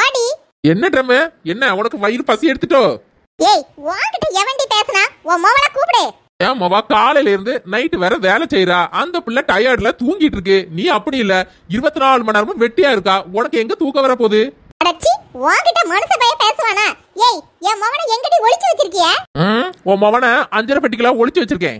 வாடி என்ன ட்ரம்மு என்ன உனக்கு வயிறு பசி எடுத்துட்டோ ஏய் உன்கிட்ட எவன்டி பேசுனா உன் மோவன கூப்பிடு ஏன் மொவா காலையில இருந்து நைட்டு வேற வேலை செய்யறா அந்த பிள்ளை டயர்ட்ல தூங்கிட்டு இருக்கு நீ அப்படி இல்ல இருபத்தி நாலு மணி நேரமும் வெட்டியா இருக்கா உனக்கு எங்க தூக்கம் வர போகுது அடச்சி உன்கிட்ட மனுஷ பைய பேசுவானா ஏய் என் மவனை எங்கடி ஒளிச்சு வச்சிருக்கிய ம், உன் மவனை அஞ்சரை பெட்டிக்கெல்லாம் ஒளிச்சு வச்சிருக்கேன்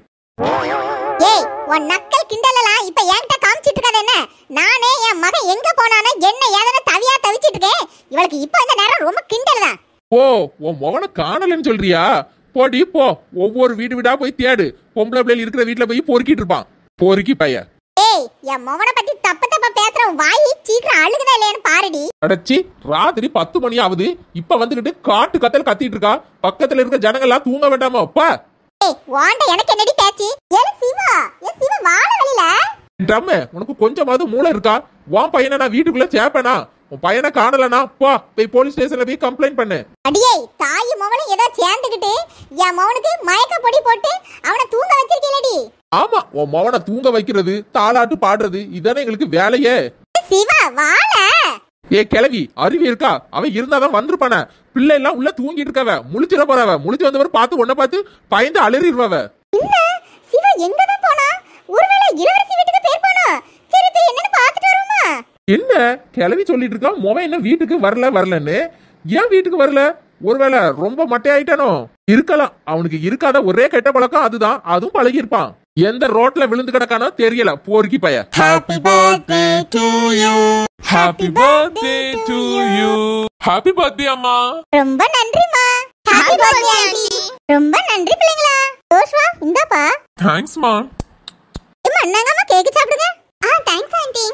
ஏய் உன் நக்கல் கிண்டலெல்லாம் இப்ப என்கிட்ட காமிச்சிட்டு இருக்காது என்ன நானே என் மகன் எங்க போனானோ என்ன ஏதன தவியா தவிச்சிட்டு இருக்கேன் இவளுக்கு இப்ப இந்த நேரம் ரொம்ப கிண்டல் தான் ஓ உன் மவனை காணலன்னு சொல்றியா போடி போ ஒவ்வொரு வீடு வீடா போய் தேடு பொம்பளை பிள்ளைகள் இருக்கிற வீட்டுல போய் பொறுக்கிட்டு இருப்பான் பொறுக்கி பைய ஏய் என் மவனை பத்தி தப்பு தப்பா பேசுற உன் வாய் சீக்கிரம் அழுகுதா இல்லையான்னு பாருடி அடச்சி ராத்திரி பத்து மணி ஆகுது இப்ப வந்துகிட்டு காட்டு கத்தல் கத்திட்டு இருக்கா பக்கத்துல இருக்க ஜனங்க எல்லாம் தூங்க வேண்டாமா அப்பா ஏய் வாண்ட எனக்கு என்னடி பேச்சு ஏல சிவா ஏ சிவா வாழ வழியில ட்ரம்மு உனக்கு கொஞ்சமாவது மூளை இருக்கா உன் பையனை நான் வீட்டுக்குள்ள சேப்பேனா உன் பையனை காணலனா போ போய் போலீஸ் ஸ்டேஷன்ல போய் கம்ப்ளைண்ட் பண்ணு அடியே தாய் மவனும் ஏதோ சேர்ந்துக்கிட்டு என் மவனுக்கு மயக்க பொடி போட்டு அவனை தூங்க வச்சிருக்கீலடி ஆமா உன் மவனை தூங்க வைக்கிறது தாலாட்டு பாடுறது இதானே எங்களுக்கு வேலையே சிவா வாழ ஏ கிளவி அருவி இருக்கா அவன் இருந்தாதான் வந்திருப்பானே பிள்ளை எல்லாம் உள்ள தூங்கிட்டு இருக்கவ முழிச்சிட போறவ முழிச்சு வந்தவர் பார்த்து உன்னை பார்த்து பயந்து அலறிடுவவ என்ன சிவா எங்க தான் போனா ஒருவேளை இளவரசி வீட்டுக்கு பேர் போனா சரி போய் என்னன்னு பார்த்துட்டு வருமா என்ன கிளவி சொல்லிட்டு இருக்கா மொவன் என்ன வீட்டுக்கு வரல வரலன்னு ஏன் வீட்டுக்கு வரல ஒருவேளை ரொம்ப மட்டையாயிட்டானோ இருக்கலாம் அவனுக்கு இருக்காத ஒரே கெட்ட பழக்கம் அதுதான் அதுவும் பழகியிருப்பான் எந்த ரோட்ல விழுந்து கிடக்கானோ தெரியல போர்க்கி பைய Happy birthday to you. Happy birthday to you. Happy birthday அம்மா. ரொம்ப நன்றிமா ஹாப்பி பர்த்டே ஆண்டி ரொம்ப நன்றி பிள்ளைங்களா ஜோஷ்வா இந்தாப்பா Thanks மா. ஏம்மா என்னங்கம்மா கேக் சாப்பிடுங்க ஆ தேங்க்ஸ் ஆண்டி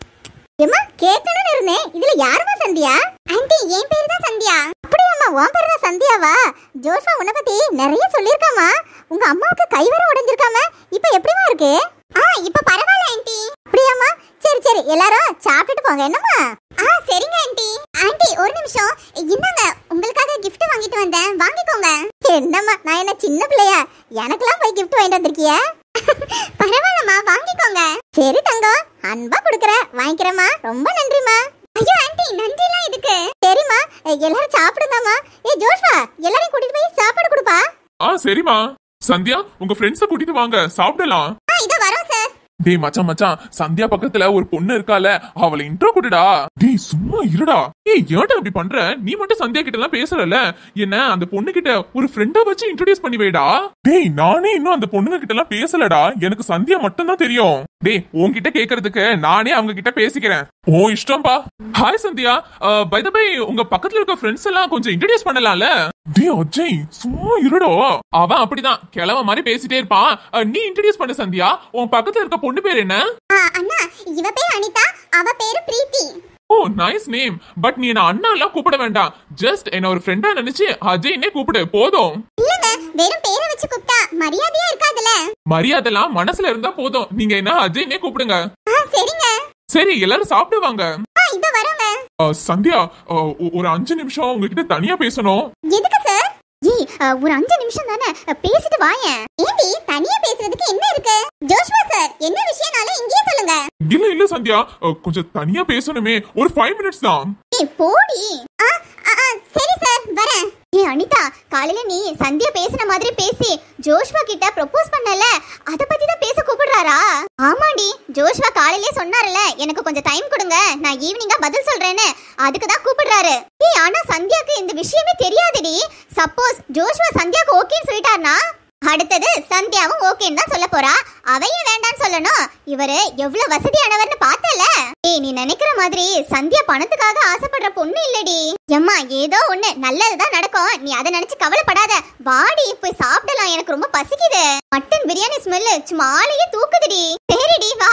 ஏம்மா கேட்கணும்னு இருந்தேன் இதுல யாருமா சந்தியா ஆண்டி என் பேரு தான் சந்தியா அப்படியாம்மா உன் பேரு தான் சந்தியாவா ஜோஷ்வா உன்னை பத்தி நிறைய சொல்லியிருக்காமா உங்க அம்மாவுக்கு கை வர உடைஞ்சிருக்காம இப்போ எப்படிமா இருக்கு ஆ இப்போ பரவாயில்ல ஆண்டி அப்படியாம்மா சரி சரி எல்லாரும் சாப்பிட்டுட்டு போங்க என்னம்மா ஆ சரிங்க ஆண்டி ஆண்டி ஒரு நிமிஷம் இந்தாங்க உங்களுக்காக gift வாங்கிட்டு வந்தேன் வாங்கிக்கோங்க என்னம்மா நான் என்ன சின்ன பிள்ளையா எனக்கெல்லாம் போய் gift வாங்கிட்டு வந்திருக்கிய பரவாயில்லம்மா வாங்கிக்கோங்க சரி தங்கம் அன்பா கொடுக்குற வாங்கிக்கிறேம்மா ரொம்ப நன்றிம்மா ஐயோ ஆண்டி நன்றிலாம் இதுக்கு சரிம்மா எல்லாரும் சாப்பிடுங்கம்மா ஏ ஜோஷ்வா எல்லாரையும் கூட்டிட்டு போய் சாப்பாடு கொடுப்பா ஆ சரிம்மா. சந்தியா உங்க ஃப்ரெண்ட்ஸ கூட்டிட்டு வாங்க சாப்பிடலாம். ஆ இதோ வரோம் சார் டேய் மச்சான் மச்சான் சந்தியா பக்கத்துல ஒரு பொண்ணு இருக்கால அவளை இன்ட்ரோ கொடுடா டேய் சும்மா இருடா ஏய் ஏன்டா இப்படி பண்ற நீ மட்டும் சந்தியா கிட்ட எல்லாம் பேசறல என்ன அந்த பொண்ணு கிட்ட ஒரு ஃப்ரெண்டா வச்சு இன்ட்ரோடியூஸ் பண்ணி வைடா டேய் நானே இன்னும் அந்த பொண்ணுங்க கிட்ட எல்லாம் பேசலடா எனக்கு சந்தியா மட்டும் தான் தெரியும் டேய் உன்கிட்ட கேக்குறதுக்கு நானே அவங்க கிட்ட பேசிக்கிறேன் ஓ இஷ்டம்பா hi Sandhya by the by உங்க பக்கத்துல இருக்க ஃப்ரெண்ட்ஸ் எல்லாம் கொஞ்சம் இன்ட்ரோடியூஸ் பண்ணலாம்ல டேய் அஜய் சும்மா இருடோ அவன் அப்படிதான் கிழவ மாதிரி பேசிட்டே இருப்பான் அஹ், நீ இன்ட்ரோடியூஸ் பண்ணு சந்தியா உன் பக்கத்துல இருக்க பொண்ணு பேர் என்ன ஆ, அண்ணா இவ பேர் அனிதா அவ பேரு பிரீத்தி ஓ நைஸ் நேம் பட் நீ என்ன அண்ணா எல்லாம் கூப்பிட வேண்டாம் ஜஸ்ட் என்ன ஒரு ஃப்ரெண்டா நினைச்சு அஜய்னே கூப்பிடு போதும் இல்லங்க வெறும் பேரை வச்சு கூப்பிட்டா மரியாதையா இருக்காதுல்ல மரியாதைலாம் மனசுல இருந்தா போதும் நீங்க என்ன அஜய்னே கூப்பிடுங்க ஆ சரிங்க சரி எல்லாரும் சாப்பிடுவாங்க ஆ இதோ வரோங்க அஹ், சந்தியா அஹ், ஒ- ஒரு அஞ்சு நிமிஷம் உங்ககிட்ட தனியா பேசணும் எதுக்கு சார் ஏய் ஒரு அஞ்சு நிமிஷம் தானே பேசிட்டு வாயேன் ஏண்டி தனியா பேசுறதுக்கு என்ன இருக்கு ஜோஷ்வா சார் என்ன விஷயம்னாலும் இங்கேயே சொல்லுங்க இல்ல இல்ல சந்தியா அஹ், கொஞ்சம் தனியா பேசணுமே ஒரு ஃபைவ் மினிட்ஸ் தான் ஏய் போடி ஆ ஆ, ஆ, சரி சார் வரேன் ஏய் அனிதா காலையில நீ சந்தியா பேசின மாதிரி பேசி ஜோஷ்வா கிட்ட ப்ரொபோஸ் பண்ணல அத பத்தி தான் பேச கூப்பிடுறாரா ஆமாடி ஜோஷ்வா காலையிலே சொன்னார்ல எனக்கு கொஞ்சம் டைம் கொடுங்க நான் ஈவினிங்கா பதில் சொல்றேன்னு அதுக்கு தான் கூப்பிடுறாரு ஏய் ஆனா சந்தியாக்கு இந்த விஷயமே தெரியாதுடி சப்போஸ் ஜோஷ்வா சந்தியாக்கு ஓகேன்னு சொல்லிட்டாருனா அடுத்தது சந்தியாவும் ஓகேன்னு தான் சொல்ல போறா அவையும் வேண்டான்னு சொல்லணும் இவரு எவ்வளவு வசதியானவர்னு பார்த்தல ஏய் நீ நினைக்கிற மாதிரி சந்தியா பணத்துக்காக ஆசைப்படுற பொண்ணு இல்லடி எம்மா ஏதோ ஒண்ணு நல்லதுதான் நடக்கும் நீ அதை நினைச்சு கவலைப்படாத வாடி போய் சாப்பிடலாம் எனக்கு ரொம்ப பசிக்குது மட்டன் பிரியாணி ஸ்மெல்லு சும்மா ஆளையே தூக்குதுடி சரிடி வா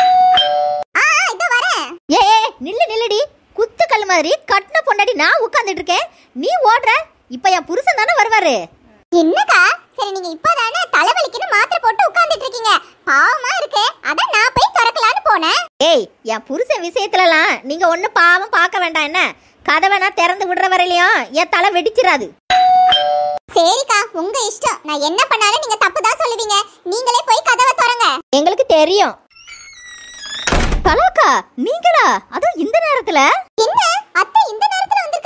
ஆ ஆ, இதோ வரேன் ஏ ஏ, நில்லு நில்லுடி குத்து கல் மாதிரி கட்டின பொண்டாடி நான் உட்கார்ந்துட்டு இருக்கேன் நீ ஓடுற இப்ப என் புருஷன் தானே வருவாரு என்னக்கா சரி நீங்க இப்பதானே தலைவலிக்குன்னு மாத்திரை போட்டு உட்கார்ந்துட்டு இருக்கீங்க பாவமா இருக்கு அதான் நான் போய் திறக்கலான்னு போனேன் ஏய் என் புருஷன் விஷயத்துலலாம் நீங்க ஒண்ணு பாவம் பார்க்க வேண்டாம் என்ன கதவை நான் திறந்து விடுற வரையிலையும் என் தலை வெடிச்சிராது சரிக்கா உங்க இஷ்டம் நான் என்ன பண்ணாலும் நீங்க தப்பு தான் சொல்லுவீங்க நீங்களே போய் கதவை திறங்க எங்களுக்கு தெரியும் கலாக்கா நீங்களா அதுவும் இந்த நேரத்துல என்ன அத்தை இந்த நேரத்துல வந்து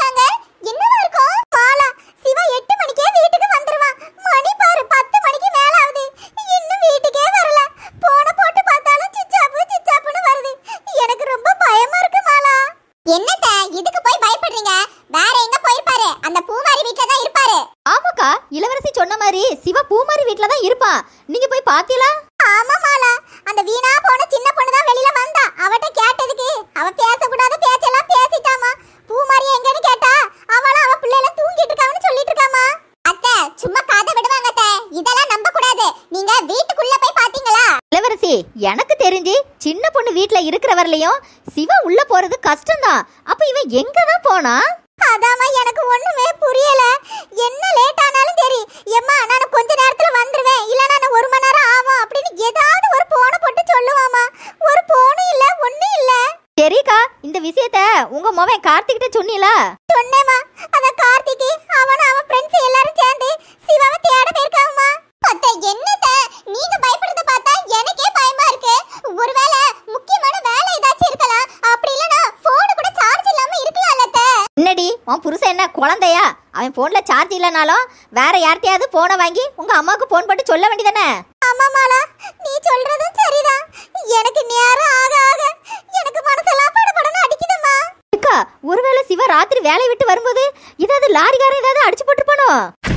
சொன்ன மாதிரி சிவா பூமாரி வீட்ல தான் இருப்பான் நீங்க போய் பாத்தீங்களா ஆமா மாலா அந்த வீணா போன சின்ன பொண்ணு தான் வெளியில வந்தா அவட்ட கேட்டதுக்கு அவ பேசக்கூடாத பேச்செல்லாம் பேசிட்டாமா பூமாரி எங்கன்னு கேட்டா அவளும் அவ பிள்ளைல தூங்கிட்டு இருக்கான்னு சொல்லிட்டு இருக்காமா அத்தை சும்மா கதை விடுவாங்க அத்தை இதெல்லாம் நம்ப கூடாது நீங்க வீட்டுக்குள்ள போய் பாத்தீங்களா இளவரசி எனக்கு தெரிஞ்சு சின்ன பொண்ணு வீட்ல இருக்கிறவர்லயும் சிவா உள்ள போறது கஷ்டம்தான் அப்ப இவன் எங்க தான் போனா அதாம்மா எனக்கு ஒண்ணுமே புரியல என்ன லேட் ஆனாலும் சரி எம்மா நான் கொஞ்ச நேரத்துல வந்துருவேன் இல்ல நான் ஒரு மணி நேரம் ஆகும் அப்படின்னு ஏதாவது ஒரு போனை போட்டு சொல்லுவாமா ஒரு போனும் இல்ல ஒண்ணும் இல்ல சரிக்கா இந்த விஷயத்த உங்க மொவன் கார்த்திகிட்ட சொன்னீங்களா சொன்னேமா அந்த கார்த்திக்கு அவன் அவன் ஃப்ரெண்ட்ஸ் எல்லாரும் சேர்ந்து சிவாவை தேட போயிருக்காங்கம்மா பத்த என்னத்த நீங்க பயப்படுறத பார்த்தா எனக்கே பயமா இருக்கு ஒருவேளை முக்கியமான வேலை ஏதாச்சும் இருக்கலாம் அப்படி இல்லனா போன் கூட சார்ஜ் இல்லாம இருக்கலாம்ல அத்தை என்னடி உன் புருஷன் என்ன குழந்தையா அவன் போன்ல சார்ஜ் இல்லைனாலும் வேற யார்கிட்டயாவது போனை வாங்கி உங்க அம்மாவுக்கு போன் போட்டு சொல்ல வேண்டியதானே ஆமா மாலா நீ சொல்றதும் சரிதான் எனக்கு நேரம் ஆக ஆக எனக்கு மனசெல்லாம் படபடன்னு அடிக்குதும்மா அக்கா ஒருவேளை சிவா ராத்திரி வேலையை விட்டு வரும்போது ஏதாவது லாரிக்காரன் ஏதாவது அடிச்சு போட்டுருப்பானோ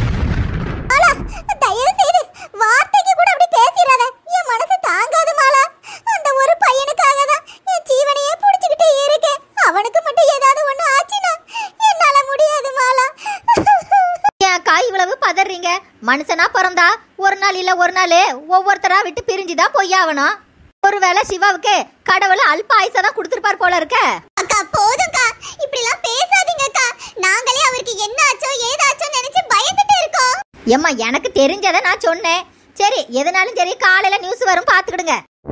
மாலா தயவு செய்து வார்த்தைக்கு கூட அப்படி பேசிடாத என் மனசு தாங்காது மாலா அந்த ஒரு பையனுக்காக தான் என் ஜீவனையே புடிச்சுக்கிட்டே இருக்கேன் அவனுக்கு மட்டும் ஏதாவது ஒண்ணு ஆச்சுன்னா என்னால முடியாது மாலா ஏன் அக்கா இவ்வளவு பதறீங்க மனுஷனா பிறந்தா ஒரு நாள் இல்ல ஒரு நாள் ஒவ்வொருத்தரா விட்டு பிரிஞ்சுதான் பொய்யாகணும் ஒருவேளை சிவாவுக்கு கடவுள் அல்ப ஆயுசா தான் கொடுத்துருப்பார் போல இருக்க அக்கா போதும்க்கா இப்படி எல்லாம் பேசாதீங்க அக்கா நாங்களே அவருக்கு என்ன ஆச்சோ ஏதாச்சோ நினைச்சு பயந்துட்டு இருக்கோம் ஏம்மா எனக்கு தெரிஞ்சதை நான் சொன்னேன் சரி எதுனாலும் சரி காலையில நியூஸ் வரும் பாத்துக்கிடுங்க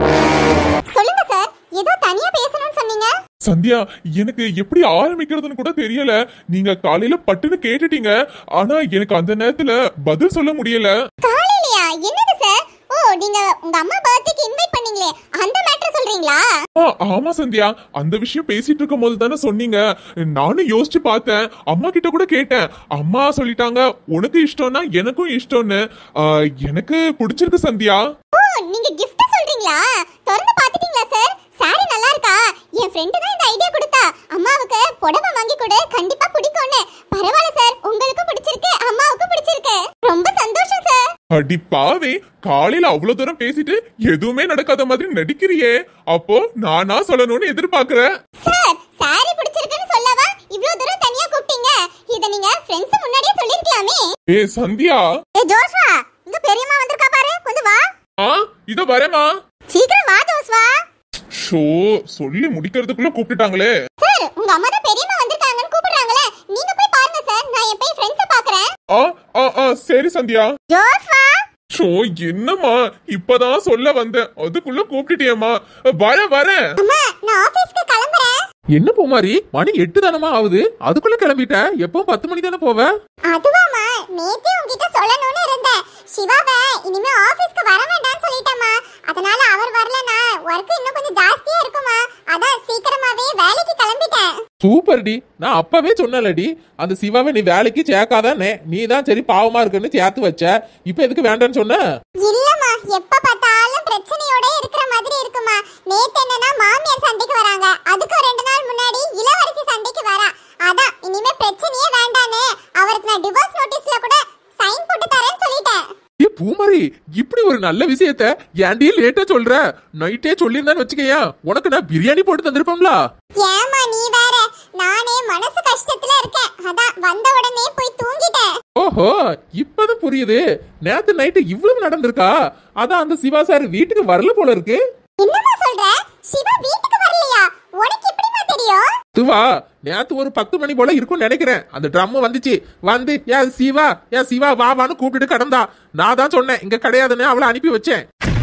சொல்லுங்க சார் ஏதோ தனியா பேசணும்னு சொன்னீங்க சந்தியா எனக்கு எப்படி ஆரம்பிக்கிறதுன்னு கூட தெரியல நீங்க காலையில பட்டுன்னு கேட்டுட்டீங்க ஆனா எனக்கு அந்த நேரத்துல பதில் சொல்ல முடியல காலையிலயா என்னது சார் ஓ நீங்க உங்க அம்மா பர்த்டேக்கு இன்வைட் பண்ணீங்களே அந்த மேட்டர் சொல்றீங்களா ஆ, ஆமா சந்தியா அந்த விஷயம் பேசிட்டு இருக்கும் போது தானே சொன்னீங்க நானும் யோசிச்சு பார்த்தேன் அம்மா கிட்ட கூட கேட்டேன் அம்மா சொல்லிட்டாங்க உனக்கு இஷ்டம்னா எனக்கும் இஷ்டம்னு ஆ, எனக்கு பிடிச்சிருக்கு சந்தியா ஓ நீங்க gift சொல்றீங்களா திறந்து பாத்துட்டீங்களா சார் சாரி நல்லா இருக்கா என் ஃப்ரெண்டு தான் இந்த ஐடியா கொடுத்தா அம்மாவுக்கு புடவை வாங்கி கொடு கண்டிப்பா பிடிக்கும்னு பரவாயில்ல சார் உங்களுக்கும் பிடிச்சிருக்கு அம்மாவுக்கும் பிடிச்சிருக்கு ரொம்ப சந்தோஷம் சார் அடி பாவே காலையில அவ்வளவு தூரம் பேசிட்டு எதுவுமே நடக்காத மாதிரி நடிக்கிறியே அப்போ நானா சொல்லணும்னு எதிர்பார்க்கறேன் சார் சாரி பிடிச்சிருக்குன்னு சொல்லவா இவ்ளோ தூரம் தனியா கூப்பிட்டீங்க இத நீங்க ஃப்ரெண்ட்ஸ் முன்னாடியே சொல்லிருக்கலாமே ஏ சந்தியா ஏ ஜோஷ்வா இங்க பெரியம்மா வந்திருக்கா பாரு கொஞ்சம் வா ஆ இதோ வரேமா சீக்கிரம் வா ஜோஷ்வா ஷோ சொல்லி முடிக்கிறதுக்குள்ள கூப்பிட்டுட்டாங்களே சார் உங்க அம்மா தான் பெரியம்மா வந்திருக்காங்கன்னு கூப்பிடுறாங்களே நீங்க போய் பாருங்க சார் நான் என் போய் ஃப்ரெண்ட்ஸ பாக்குறேன் ஆ ஆ ஆ சரி சந்தியா ஜோஷ்வா ஷோ என்னம்மா இப்பதான் சொல்ல வந்தேன் அதுக்குள்ள கூப்பிட்டுட்டியம்மா வர வரேன் அம்மா நான் ஆபீஸ்க்கு கிளம்புறேன் என்ன பூமாரி மணி எட்டு தானமா ஆகுது அதுக்குள்ள கிளம்பிட்ட எப்போ பத்து மணி தானே போவ அதுவாமா நேத்தே உன்கிட்ட சொல்லணும்னு இருந்தேன் சிவாவை இனிமே ஆபீஸ்க்கு வர வேண்டாம்னு சொல்லிட்டேம்மா அதனால அவர் வரலனா ஒர்க் இன்னும் கொஞ்சம் ஜாஸ்தியா இருக்குமா அதான் சீக்கிரமாவே வேலைக்கு கிளம்பிட்டேன் சூப்பர் டி நான் அப்பவே சொன்னலடி அந்த சிவாவை நீ வேலைக்கு சேர்க்காதானே நீ தான் சரி பாவமா இருக்குன்னு சேர்த்து வச்ச இப்ப எதுக்கு வேண்டான்னு சொன்ன இல்லம்மா எப்ப பார்த்தாலும் பிரச்சனையோட இருக்கிற மாதிரி இருக்குமா நேத்து என்னன்னா மாமியார் சண்டைக்கு வராங்க அதுக்கு ரெண்டு நாள் முன்னாடி இளவரசி சண்டைக்கு வரா அதான் இனிமே பிரச்சனையே வேண்டான்னு அவருக்கு நான் டிவோர்ஸ் நோட்டீஸ்ல கூட சைன் போட்டு தரேன்னு சொல்லிட்டேன் ஏ பூமாரி இப்படி ஒரு நல்ல விஷயத்த ஏன்டி லேட்டா சொல்ற நைட்டே சொல்லியிருந்தான்னு வச்சுக்கயா உனக்கு நான் பிரியாணி போட்டு தந்திருப்போம்ல ஏமா நீ வேற நானே மனசு கஷ்டத்துல இருக்கேன் அதான் வந்த உடனே போய் தூங்கிட்டேன் ஓஹோ இப்பதான் புரியுது நேத்து நைட்டு இவ்வளவு நடந்திருக்கா அதான் அந்த சிவா சார் வீட்டுக்கு வரல போல இருக்கு என்னமா சொல்ற சிவா வீட்டுக்கு வரலையா உனக்கு எப்படிமா தெரியும் துவா நேத்து ஒரு பத்து மணி போல இருக்கும்னு நினைக்கிறேன் அந்த ட்ரம் வந்துச்சு வந்து ஏ சிவா ஏ சிவா வா வான்னு கூப்பிட்டு கடந்தா நான் தான் சொன்னேன் இங்க கிடையாதுன்னு அவளை அனுப்பி வச்சேன்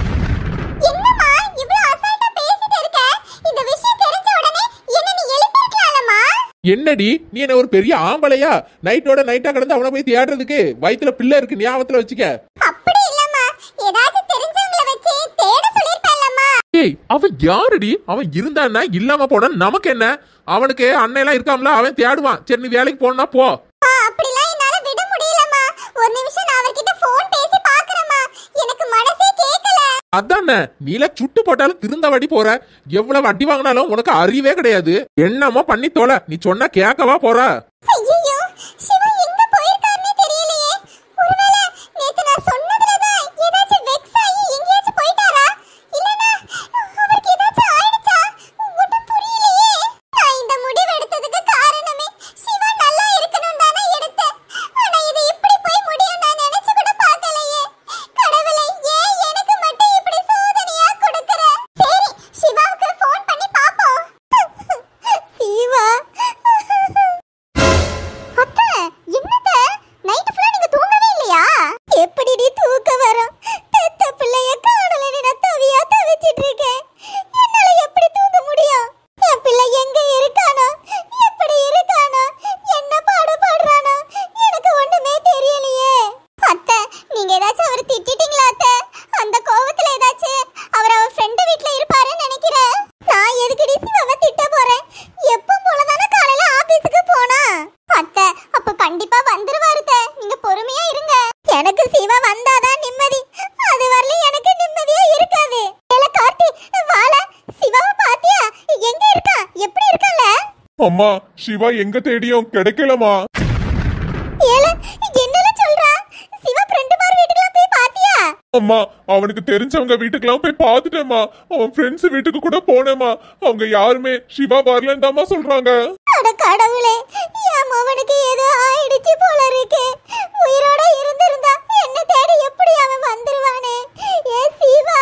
என்னம்மா இவ்ளோ அசால்ட்டா பேசிட்டு இருக்க இந்த விஷயம் தெரிஞ்ச உடனே என்ன நீ எழுப்பிருக்கலாம்மா என்னடி நீ என்ன ஒரு பெரிய ஆம்பளையா நைட்டோட நைட்டா கடந்து அவனை போய் தேடுறதுக்கு வயித்துல பிள்ளை இருக்கு ஞாபகத்துல வச்சுக்க அப்படி இல்லம்மா ஏதாச்சும் தெரிஞ்சவங்கள வச்சு தேட சொல்லிருப்பேன்லம்மா ஏய் அவன் யாருடி அவன் இருந்தான்னா இல்லாம போனா நமக்கு என்ன அவனுக்கு அண்ணெல்லாம் இருக்காம்ல அவன் தேடுவான் சரி நீ வேலைக்கு போனா போ ஆ, அப்படிலாம் என்னால விட முடியலம்மா ஒரு நிமிஷம் நான் அவர்கிட்ட ஃபோன் பேசி பார்க்கறேம்மா எனக்கு மனசே கேட்கல அதானே நீல சுட்டு போட்டாலும் திருந்தவாடி போற எவ்வளவு அடி வாங்கினாலும் உனக்கு அறிவே கிடையாது என்னமோ பண்ணி தொலை நீ சொன்னா கேட்கவா போற ஐயோ சிவா எங்க போயிருக்காருன்னே தெரியலையே ஒருவேளை அம்மா சிவா எங்க தேடியும் கிடைக்கலமா ஏல என்னல சொல்றா சிவா ஃப்ரெண்ட் மார் வீட்டுக்குலாம் போய் பாத்தியா அம்மா அவனுக்கு தெரிஞ்சவங்க வீட்டுக்கெல்லாம் போய் பார்த்துட்டேம்மா அவன் ஃப்ரெண்ட்ஸ் வீட்டுக்கு கூட போனேம்மா அவங்க யாருமே சிவா வரலன்னு தாம்மா சொல்றாங்க அட கடவுளே என் மவனுக்கு ஏதோ ஆயிடுச்சு போல இருக்கு உயிரோட இருந்திருந்தா என்ன தேடி எப்படி அவன் வந்துருவானே ஏ சிவா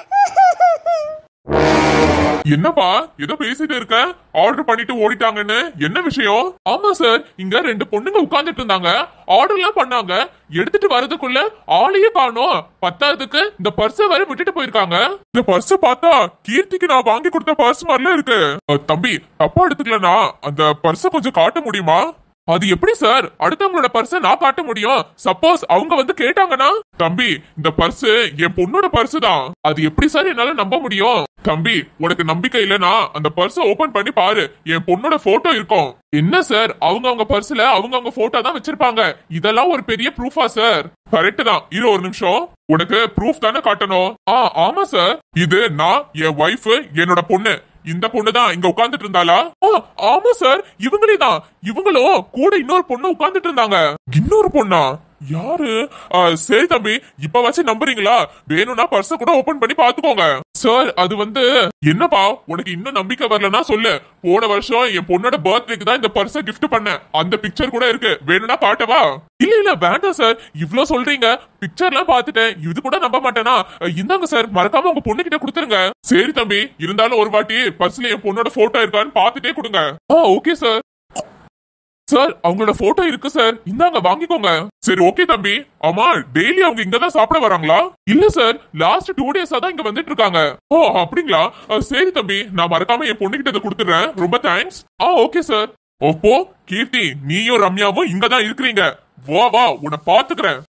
என்னப்பா ஏதோ பேசிட்டு இருக்க ஆர்டர் பண்ணிட்டு ஓடிட்டாங்கன்னு என்ன விஷயம் ஆமா சார் இங்க ரெண்டு பொண்ணுங்க உட்கார்ந்துட்டு இருந்தாங்க ஆர்டர் எல்லாம் பண்ணாங்க எடுத்துட்டு வரதுக்குள்ள ஆளையே காணோம் பத்தாவதுக்கு இந்த பர்ஸ வேற விட்டுட்டு போயிருக்காங்க இந்த பர்ஸ பார்த்தா கீர்த்திக்கு நான் வாங்கி கொடுத்த பர்ஸ் மாதிரில இருக்கு அஹ், தம்பி தப்பா எடுத்துக்கலனா அந்த பர்ஸ கொஞ்சம் காட்ட முடியுமா அது எப்படி சார் அடுத்தவங்களோட பர்ஸ நான் காட்ட முடியும் சப்போஸ் அவங்க வந்து கேட்டாங்கன்னா தம்பி இந்த பர்ஸ் என் பொண்ணோட பர்ஸ் தான் அது எப்படி சார் என்னால நம்ப முடியும் தம்பி உனக்கு நம்பிக்கை இல்லனா அந்த பர்ஸ ஓபன் பண்ணி பாரு என் பொண்ணோட போட்டோ இருக்கும் என்ன சார் அவங்க அவங்க பர்ஸ்ல அவங்க அவங்க போட்டோ தான் வச்சிருப்பாங்க இதெல்லாம் ஒரு பெரிய ப்ரூஃபா சார் கரெக்ட் தான் இரு ஒரு நிமிஷம் உனக்கு ப்ரூஃப் தானே காட்டணும் ஆ ஆமா சார் இது நான் என் ஒய்ஃப் என்னோட பொண்ணு இந்த பொண்ணு தான் இங்க உட்கார்ந்துட்டு இருந்தாளா ஆ, ஆமா சார் இவங்களே தான் இவங்களும் கூட இன்னொரு பொண்ணு உட்கார்ந்துட்டு இருந்தாங்க இன்னொரு பொண்ணா யாரு ஆ, சரி தம்பி இப்ப வச்சு நம்புறீங்களா வேணும்னா பர்ஸ கூட ஓபன் பண்ணி பாத்துக்கோங்க சார் அது வந்து என்னப்பா உனக்கு இன்னும் நம்பிக்கை வரலன்னா சொல்லு போன வருஷம் என் பொண்ணோட பர்த்டேக்கு தான் இந்த பர்ஸ gift பண்ணேன் அந்த பிக்சர் கூட இருக்கு வேணும்னா காட்டவா இல்ல இல்ல வேண்டாம் சார் இவ்ளோ சொல்றீங்க பிக்சர்லாம் பார்த்துட்டேன் இது கூட நம்ப மாட்டேனா அஹ், இந்தாங்க சார் மறக்காம உங்க பொண்ணு கிட்ட கொடுத்துருங்க சரி தம்பி இருந்தாலும் ஒரு வாட்டி பர்ஸ்ல என் பொண்ணோட போட்டோ இருக்கான்னு பார்த்துட்டே கொடுங்க ஆ ஓகே சார் சார் அவங்களோட போட்டோ இருக்கு சார் இந்தாங்க வாங்கிக்கோங்க சரி ஓகே தம்பி ஆமா டெய்லி அவங்க இங்க தான் சாப்பிட வராங்களா இல்ல சார் லாஸ்ட் டூ டேஸா தான் இங்க வந்துட்டு இருக்காங்க ஓ அப்படிங்களா அஹ், சரி தம்பி நான் மறக்காம என் பொண்ணுகிட்ட இதை கொடுத்துறேன் ரொம்ப தேங்க்ஸ் ஆ ஓகே சார் ஓப்போ கீர்த்தி நீயும் ரம்யாவும் இங்க தான் இருக்கிறீங்க வா வா உன்னை பாத்துக்கிறேன்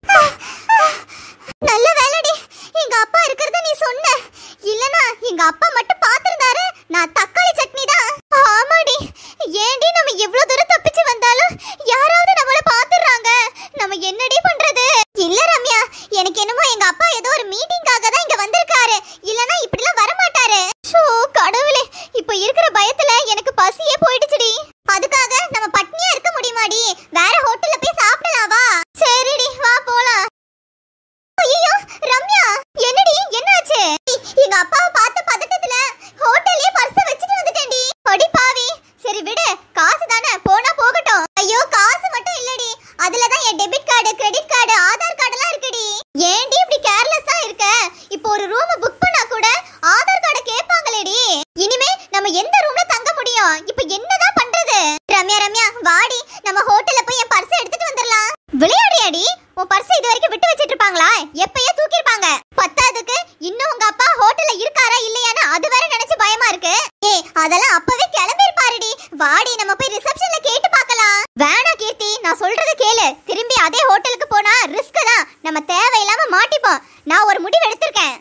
நல்ல வேலைடி எங்க அப்பா இருக்கிறத நீ சொன்ன இல்லனா எங்க அப்பா மட்டும் பாத்திருந்தாரு நான் தக்காளி சட்னி தான் ஆமாடி ஏண்டி நம்ம எவ்வளவு தூரம் தப்பிச்சு வந்தாலும் யாராவது நம்மள பாத்துறாங்க நம்ம என்னடி பண்றது இல்ல ரம்யா எனக்கு என்னமோ எங்க அப்பா ஏதோ ஒரு மீட்டிங்காக தான் இங்க வந்திருக்காரு இல்லனா இப்படிலாம் வர மாட்டாரு ஷோ கடவுளே இப்ப இருக்கிற பயத்துல எனக்கு பசியே போயிடுச்சுடி அதுக்காக நம்ம பட்னியா இருக்க முடியுமாடி வேற ஹோட்டல்ல போய் சாப்பிடலாம் வா சரிடி வா போலாம் ஐயோ ரம்யா என்னடி என்னாச்சு எங்க அப்பாவை பார்த்த பதட்டத்துல ஹோட்டல்லயே பர்ஸ வச்சுட்டு வந்துட்டேன்டி அடி பாவி சரி விடு காசு தானே போனா போகட்டும் ஐயோ காசு மட்டும் இல்லடி அதுல தான் என் debit card credit card Aadhaar card எல்லாம் இருக்குடி ஏன்டி இப்படி கேர்லெஸ்ஸா இருக்க இப்போ ஒரு ரூம் புக் பண்ணா கூட ஆதார் கார்டை கேட்பாங்களேடி இனிமே நம்ம எந்த ரூம்ல தங்க முடியும் இப்போ என்னதான் பண்றது ரம்யா ரம்யா வாடி நம்ம ஹோட்டல்ல போய் என் பர்ஸ் எடுத்துட்டு வந்துடலாம் விளையாடியாடி உன் பர்ஸ் இது வரைக்கும் விட்டு வச்சிட்டு இருப்பாங்களா எப்பயே தூக்கிருப்பாங்க பத்தாவதுக்கு இன்னும் உங்க அப்பா ஹோட்டல்ல இருக்காரா இல்லையான்னு அது வேற நினைச்சு பயமா இருக்கு ஏய் அதெல்லாம் அப்பவே கிளம்பிருப்பாருடி வாடி நம்ம போய் ரிசப்ஷன்ல கேட்டு பார்க்கலாம் வேணா கீர்த்தி நான் சொல்றத கேளு திரும்பி அதே ஹோட்டலுக்கு போனா ரிஸ்க் தான் நம்ம தேவையில்லாம மாட்டிப்போம் நான் ஒரு முடிவு எடுத்திருக்கேன்